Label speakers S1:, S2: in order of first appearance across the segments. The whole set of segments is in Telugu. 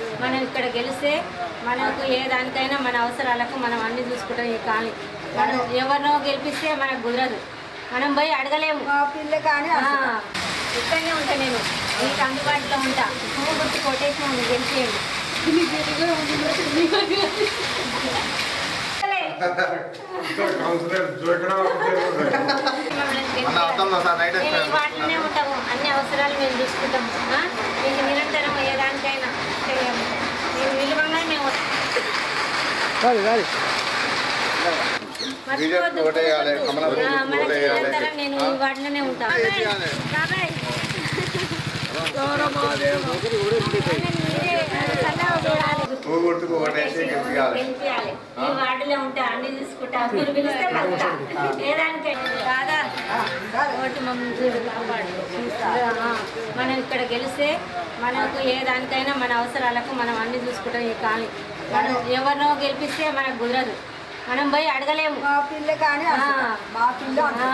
S1: మనం ఇక్కడ గెలిస్తే మనకు ఏ దానికైనా మన అవసరాలకు మనం అన్ని చూసుకుంటాం ఈ కాలనీ మనం ఎవరినో గెలిపిస్తే మనకు కుదరదు మనం పోయి అడగలేము
S2: మా పిల్ల కానీ
S1: ఆ, ఇక్కడనే ఉంటా నేను మీకు అందుబాటులో ఉంటా నువ్వు గుర్తు కొట్టేసి గెలిచేయండి
S3: కౌన్సిలర్ జోకడం
S4: అన్న వద్దాం సార్ నైట్
S1: మేము ఈ వాటిలోనే ఉంటాము అన్ని అవసరాలు మేము చూసుకుంటాము ఆ? మీకు నిరంతరం ఏ దానికైనా చేయము మేము నిలువంగా మేము
S4: బీజేపీకి ఓటేయాలి, కమలాపురం
S1: ఆ, మనకి
S4: ఓటేయాలి.
S1: నిరంతరం నేను ఈ వాటిలోనే ఉంటాను
S4: చేయాలి.
S1: బాబాయ్. మీరే చల్లగా చూడాలి.
S4: పువ్వు గుర్తుకు ఓటేసి గెలిపించాలి
S1: గెలిపియాలి. ఈ వార్డులో ఉంటే అన్ని చూసుకుంటా మీరు పిలిస్తే పక్కా. ఏ దానికైనా కాదా ఓటు మమ్మల్ని చూడు కాపాడు ఆ, మనం ఇక్కడ గెలిస్తే మనకు ఏ దానికైనా మన అవసరాలకు మనం అన్ని చూసుకుంటాం ఈ కాలనీ మనం ఎవరినో గెలిపిస్తే మనకు కుదరదు మనం పోయి అడగలేము
S2: మా పిల్ల కానీ
S1: ఆ.
S2: మా పిల్ల
S1: ఆ.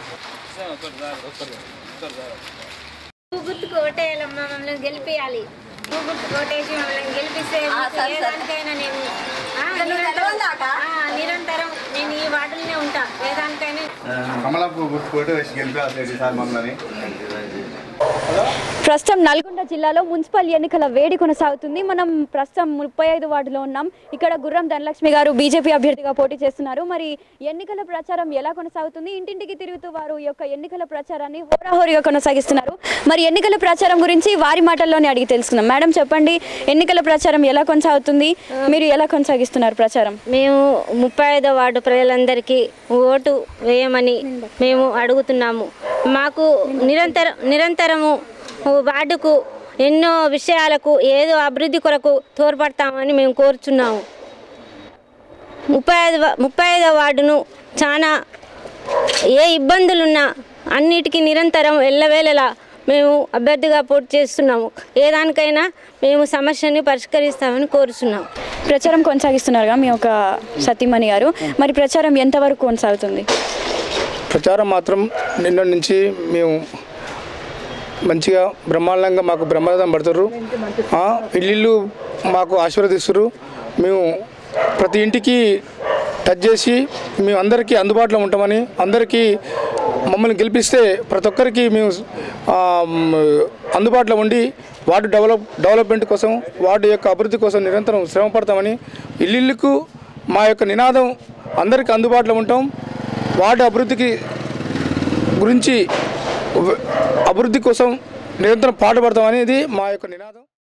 S1: పువ్వు గుర్తుకు ఓటేయాలమ్మా మమ్మల్ని గెలిపియాలి పువ్వు గుర్తుకు ఓటేసి మమ్మల్ని గెలిపిస్తే మీకు ఏ దానికైనా నేను ఆ, నిరంతరం ఆ, నిరంతరం నేను ఈ వార్డులోనే ఉంటా ఏ దానికైనా
S4: కమలాపు గుర్తుకు ఓటేసి గెలిపించాలి సార్ మమ్మల్ని
S5: ప్రస్తుతం నల్గొండ జిల్లాలో మున్సిపల్ ఎన్నికల వేడి కొనసాగుతుంది మనం ప్రస్తుతం ముప్పై ఐదు వార్డులో ఉన్నాం ఇక్కడ గుర్రం ధనలక్ష్మి గారు బీజేపీ అభ్యర్థిగా పోటీ చేస్తున్నారు మరి ఎన్నికల ప్రచారం ఎలా కొనసాగుతుంది ఇంటింటికి తిరుగుతూ వారు ఈ యొక్క ఎన్నికల ప్రచారాన్ని హోరాహోరీగా కొనసాగిస్తున్నారు మరి ఎన్నికల ప్రచారం గురించి వారి మాటల్లోనే అడిగి తెలుసుకుందాం మేడం చెప్పండి ఎన్నికల ప్రచారం ఎలా కొనసాగుతుంది మీరు ఎలా కొనసాగిస్తున్నారు ప్రచారం
S1: మేము ముప్పై ఐదో వార్డు ప్రజలందరికీ ఓటు వేయమని మేము అడుగుతున్నాము మాకు నిరంతరం నిరంతరము వార్డుకు ఎన్నో విషయాలకు ఏదో అభివృద్ధి కొరకు తోడ్పడతామని మేము కోరుచున్నాము ముప్పై ఐదు ముప్పై ఐదో వార్డును చాలా ఏ ఇబ్బందులున్నా అన్నిటికీ నిరంతరం ఎల్లవేళలా మేము అభ్యర్థిగా పోటీ చేస్తున్నాము ఏ దానికైనా మేము సమస్యని పరిష్కరిస్తామని కోరుచున్నాము
S5: ప్రచారం కొనసాగిస్తున్నారుగా మీ యొక్క సతీమణి గారు మరి ప్రచారం ఎంతవరకు కొనసాగుతుంది
S6: ప్రచారం మాత్రం నిన్న నుంచి మేము మంచిగా బ్రహ్మాండంగా మాకు బ్రహ్మరథం పడుతుర్రు ఆ, ఇల్లు మాకు ఆశీర్వదిస్తున్నారు మేము ప్రతి ఇంటికి టచ్ చేసి మేము అందరికీ అందుబాటులో ఉంటామని అందరికీ మమ్మల్ని గెలిపిస్తే ప్రతి ఒక్కరికి మేము ఆ, మ్, అందుబాటులో ఉండి వార్డు డెవలప్ డెవలప్మెంట్ కోసం వార్డు యొక్క అభివృద్ధి కోసం నిరంతరం శ్రమ పడతామని ఇల్లుకు మా యొక్క నినాదం అందరికీ అందుబాటులో ఉంటాం వార్డు అభివృద్ధికి గురించి అభివృద్ధి కోసం నిరంతరం పాటుపడతాం అనేది మా యొక్క నినాదం